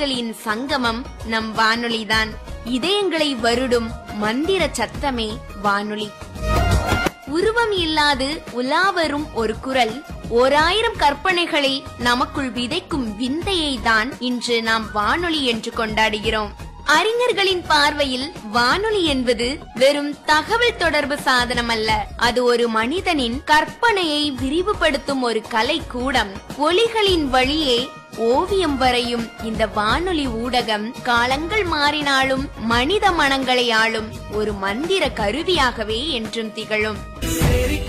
அறிஞர்களின் சங்கமம் நம் வானொலிதான் இதயங்களை வருடும் மந்திர சத்தமே வானொலி உருவம் இல்லாது உலாவரும் ஒரு குரல் ஓராயிரம் கற்பனைகளை நமக்குள் விதைக்கும் விந்தையை தான் இன்று நாம் வானொலி என்று கொண்டாடுகிறோம் அறிஞர்களின் பார்வையில் வானொலி என்பது வெறும் தகவல் தொடர்பு சாதனம் அல்ல அது ஒரு மனிதனின் கற்பனையை விரிவுபடுத்தும் ஒரு கலை கூடம் ஒளிகளின் வழியே ஓவியம் வரையும் இந்த வானொலி ஊடகம் காலங்கள் மாறினாலும் மனித மனங்களை ஆளும் ஒரு மந்திர கருவியாகவே என்றும் திகழும்